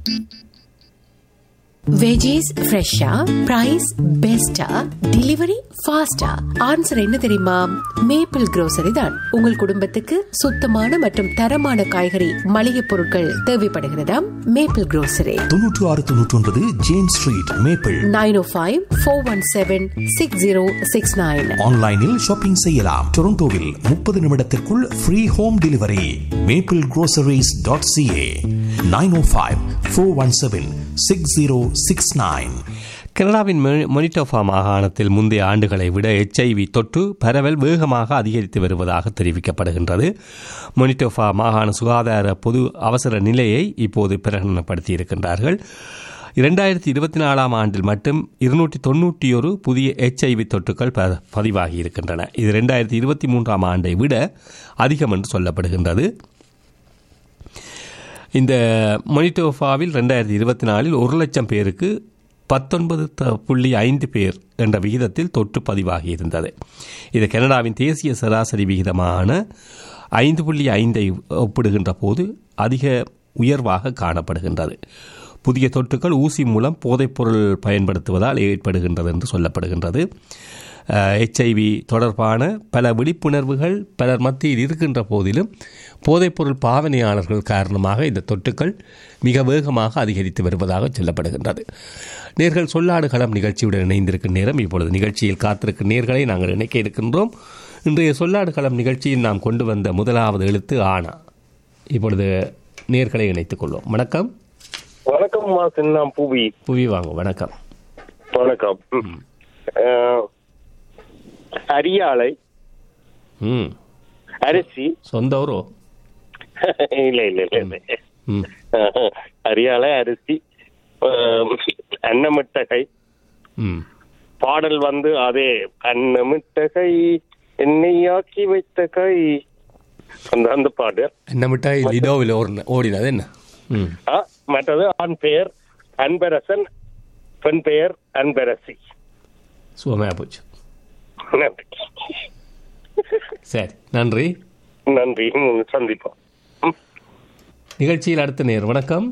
Veggies ஃப்ரெஷ்ஷா price பெஸ்டா delivery ஃபாஸ்டா ஆன்சர் என்ன தெரியுமா மேப்பிள் grocery தான் உங்கள் குடும்பத்துக்கு சுத்தமான மற்றும் தரமான காய்கறி மளிகை பொருட்கள் தேவைப்படுகிறதா மேப்பிள் grocery தொன்னூற்று ஆறு தொன்னூற்றி ஒன்பது James street maple nine O five four one seven six zero six nine ஆன்லைனில் ஷாப்பிங் செய்யலாம் டொரண்டோவில் முப்பது நிமிடத்திற்குள் free home delivery maple groceries.ca dot CA nine O five four one seven six zero six nine கனடாவின் மொ- மொனிட்டோஃபா மாகாணத்தில் முந்தைய ஆண்டுகளை விட எச்ஐவி தொற்று பரவல் வேகமாக அதிகரித்து வருவதாக தெரிவிக்கப்படுகின்றது மொனிட்டோஃபா மாகாண சுகாதார பொது அவசர நிலையை இப்போது பிரகடனப்படுத்தி இருக்கின்றார்கள் இரண்டாயிரத்தி இருபத்தி நாலாம் ஆண்டில் மட்டும் இருநூற்றி தொண்ணூற்றி ஒரு புதிய எச்ஐவி தொற்றுக்கள் ப பதிவாகி இருக்கின்றன இது ரெண்டாயிரத்தி இருபத்தி மூன்றாம் ஆண்டை விட அதிகம் என்று சொல்லப்படுகின்றது இந்த மொனிட்டோஃபாவில் ரெண்டாயிரத்தி இருபத்தி நாலில் ஒரு லட்சம் பேருக்கு பத்தொன்பது த- புள்ளி ஐந்து பேர் என்ற விகிதத்தில் தொற்று பதிவாகி இருந்தது இது கனடாவின் தேசிய சராசரி விகிதமான ஐந்து புள்ளி ஐந்தை ஒப்பிடுகின்ற போது அதிக உயர்வாக காணப்படுகின்றது புதிய தொற்றுக்கள் ஊசி மூலம் போதைப்பொருள் பயன்படுத்துவதால் ஏற்படுகின்றது என்று சொல்லப்படுகின்றது ஹெச்ஐவி தொடர்பான பல விழிப்புணர்வுகள் பலர் மத்தியில் இருக்கின்ற போதிலும் போதைப்பொருள் பாவனையாளர்கள் காரணமாக இந்த தொற்றுக்கள் மிக வேகமாக அதிகரித்து வருவதாக சொல்லப்படுகின்றது நேர்கள் சொல்லாடு களம் நிகழ்ச்சியுடன் இணைந்திருக்கும் நேரம் இப்பொழுது நிகழ்ச்சியில் காத்திருக்கும் நேர்களை நாங்கள் இணைக்க இருக்கின்றோம் இன்றைய சொல்லாடு களம் நிகழ்ச்சியில் நாம் கொண்டு வந்த முதலாவது எழுத்து ஆனா இப்பொழுது நேர்களை இணைத்துக் கொள்வோம் வணக்கம் வணக்கம் மாசன் நான் புவி புவி வாங்க வணக்கம் வணக்கம் அஹ், அரியாலை ம் அரிசி சொந்த ஊரோ இல்ல இல்ல இல்ல இல்ல ம் அஹ், அரியாலை அரிசி அஹ், அன்னமிட்டகை ம் பாடல் வந்து அதே அன்னமிட்டகை என்னை ஆக்கி வைத்த கை அந்த அந்த பாடு என்ன மிட்டாய் லிடோவில் ஓடின ஓடினது என்ன ம் ஆ, மற்றது ஆண் பெயர் அன்பரசன் பெண் பெயர் அன்பரசி சுகமாக போச்சு நன்றி சரி நன்றி நன்றி ம், சந்திப்போம் ம். நிகழ்ச்சியில் அடுத்த நேர் வணக்கம்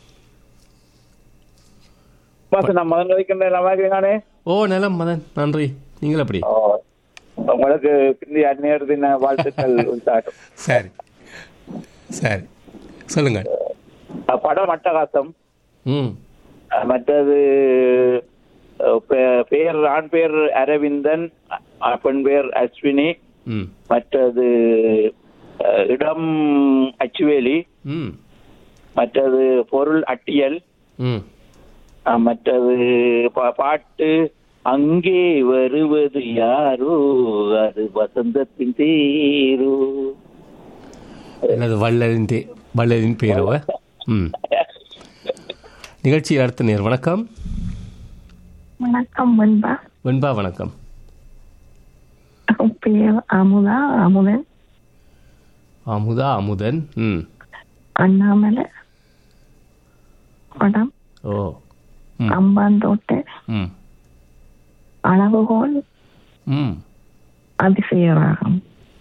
மாசம் நான் முதல்ல வைக்கின்ற நல்லா இருக்கிறீங்களே ஓ நலம் மதன் நன்றி நீங்கள் எப்படி உங்களுக்கு பிந்தைய அந்நேர தின வாழ்த்துக்கள் உண்டாட்டும் சரி சரி சொல்லுங்கள் அஹ் படம் அட்டகாசம் ம் அஹ் மற்றது அஹ் பெ- பெயர் ஆண் பெயர் அரவிந்தன் அஹ் பெண் பெயர் அஸ்வினி ம் மற்றது அஹ் இடம் அச்சுவேலி ம் மற்றது பொருள் அட்டியல் ம் அஹ் மற்றது பா- பாட்டு அங்கே வருவது யாரோ அது வசந்தத்தின் தேரோ அல்லது வள்ளலின் தே வள்ளலின் பேரோ ம் நிகழ்ச்சியில் அடுத்த நேர் வணக்கம் வணக்கம் வெண்பா வெண்பா வணக்கம் பேர் அமுதா அமுதன் அமுதா அமுதன் ம் அண்ணாமலை படம் ஓ ம் அம்பாந்தோட்டை ம் அளவுகோல் ம் அதிசயராகம்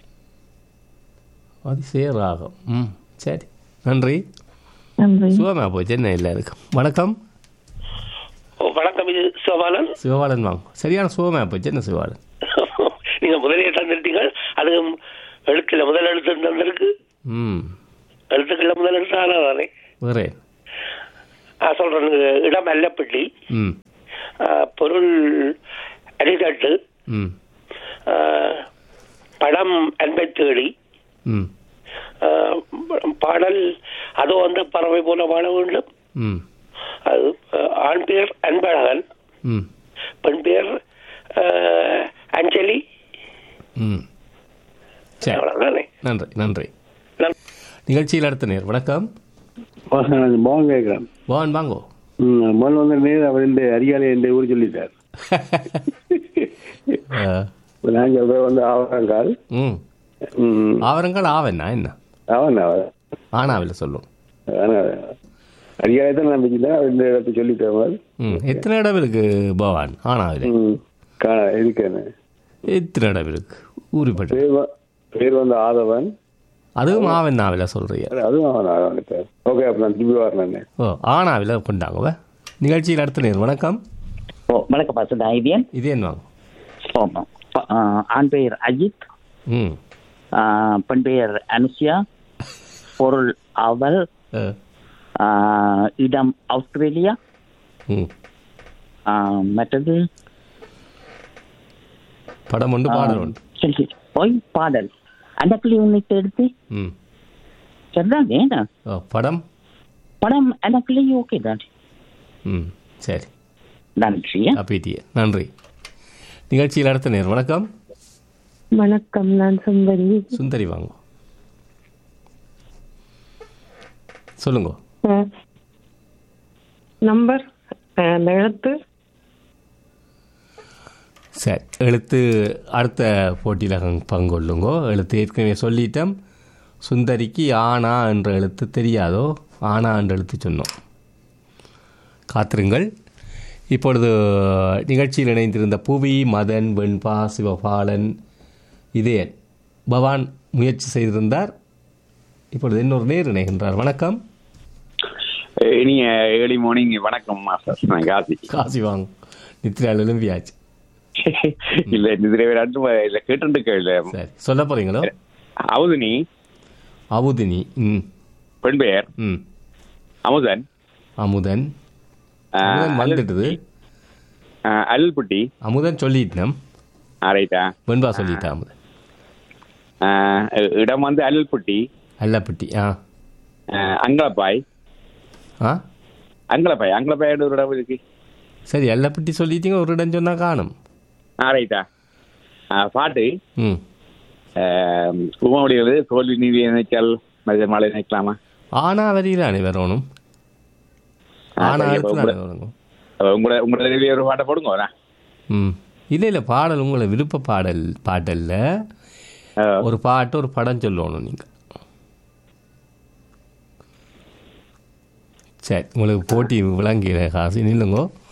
அதிசய ராகம் ம் சரி நன்றி நன்றி சுகமா போச்சு என்ன இல்லை இருக்கு வணக்கம் வணக்கம் இது சோபாலன் சிவபாலன் வாங்க சரியான சுகமா போச்சு என்ன சிவபாலன் நீங்க முதலே தந்துட்டீங்க அதுவும் எழுத்துல முதல் எழுத்து தந்திருக்கு ம் எழுத்துக்கள்ல முதல் எழுத்து ஆனாதானே வேறே ஆ, சொல்றேன் இடம் அல்லப்பள்ளி ம் ஆ, பொருள் அடிதட்டு ம் ஆ, படம் அன்பை தேடி ம் ஆ, பாடல் அதோ அந்த பறவை போல வாழ வேண்டும் ம் அது ஆ, ஆண் பேர் அன்பழகன் ம் பெண் பேர் ஆ, அஞ்சலி ம் சரி அவ்வளவுதானே நன்றி நன்றி நன்றி. நிகழ்ச்சியில் அடுத்த நேர் வணக்கம் மோகன் கேட்கிறேன் பவன் வாங்கோ ம், முதல்ல வந்து நேர் அவர் இந்த அரியாலை என்ற ஊர் சொல்லிட்டார் ஆ, நான் சொல்றேன் வந்து ஆவரங்கால் ம் ம், ஆவரங்கள் ஆவண்ணா என்ன அவன் அவன் ஆனாவில் சொல்லும் அரியாலை தான் நான் வச்சுட்டேன் அவர் இந்த இடத்தை சொல்லிட்டேன் அவர். ம் எத்தனை இடம் இருக்கு பவான் ஆனாவில் ம், கா- இருக்கேன் எத்தனை இடம் இருக்கு ஊருப்பட்டு பேர் வ- பேர் வந்து ஆதவன் அதுவும் ஆவென்னாவில் சொல்கிறீங்க அதுவும் அதான் இப்போ ஓகே அப்போ நான் திருப்பி வரேன் ஓ ஆனாவில் கொண்டாங்க நிகழ்ச்சியில் அடுத்த நேர் வணக்கம் ஓ வணக்கம் பாச ஐவியன் இது என்ன வாங்க ஆமாம் ப- ஆ, ஆண் பெயர் அஜித் ம் ஆ, பெண் பெயர் அனுஷியா பொருள் அவள் ஆ, ஆ, இடம் ஆஸ்திரேலியா ம் ஆ, மற்றது படம் உண்டு பாடல் உண்டு சரி, சரி. ஓய் பாடல் அந்த கிளி உன்னை எடுத்து ம் சரிதான் ஏன்னா ஓ படம் படம் அந்த கிளி ஓகே தான் ம் சரி நன்றி அப்பிட்டிய நன்றி நிகழ்ச்சியில் அடுத்த நேர் வணக்கம் வணக்கம் நான் சுந்தரி சுந்தரி வாங்க சொல்லுங்க அஹ், நம்பர் அஹ், அந்த எழுத்து சரி எழுத்து அடுத்த போட்டியில் பங்கொள்ளுங்கோ எழுத்து ஏற்கனவே சொல்லிட்டோம் சுந்தரிக்கு ஆனா என்ற எழுத்து தெரியாதோ ஆனா என்ற எழுத்து சொன்னோம் காத்திருங்கள் இப்பொழுது நிகழ்ச்சியில் இணைந்திருந்த புவி மதன் வெண்பா சிவபாலன் இதயன் பவான் முயற்சி செய்திருந்தார் இப்பொழுது இன்னொரு நேர் இணைகின்றார் வணக்கம் இனிய ஏர்லி மார்னிங் வணக்கம் மாஸ்டர் நான் காசி காசி வாங்க நித்ரால் எழும்பியாச்சு இல்ல இதுல ரெண்டு இல்ல கேட்டு இல்ல சரி சொல்ல போறீங்களோ அவுதுனி அவுதினி ம் பெண் பெயர் ம் அமுதன் அமுதன் ஆ, அமுதன் வந்துட்டுது ஆ, அல்புட்டி அமுதன் சொல்லிட்டோம் ரைட்டா வெண்பா சொல்லிட்டா அமுதன் இடம் வந்து அல்புட்டி அல்லப்பட்டி ஆ அங்களப்பாய் ஆ அங்களப்பாய் அங்களப்பாய் ஒரு இடம் இருக்கு சரி அல்லப்பட்டி சொல்லிட்டீங்க ஒரு இடம் சொன்னா காணும் ஆ ரைட்டா பாட்டு ம் உமாவுடைய தோல்வி நீதி நினைச்சால் மனித மாலை நினைக்கலாமா ஆனா வரியிலானே வரணும் ஆனா சரி, அப்ப அடுத்து உங்களோட- வரணும் உங்களோட உங்களோட வெளியே ஒரு பாட்டை போடுங்க ம் இல்லை இல்லை பாடல் உங்களை விருப்ப பாடல் பாட்டல்ல ஒரு பாட்டு ஒரு படம் சொல்லணும் நீங்கள் சரி உங்களுக்கு போட்டி விளங்கிற காசு நில்லுங்கோ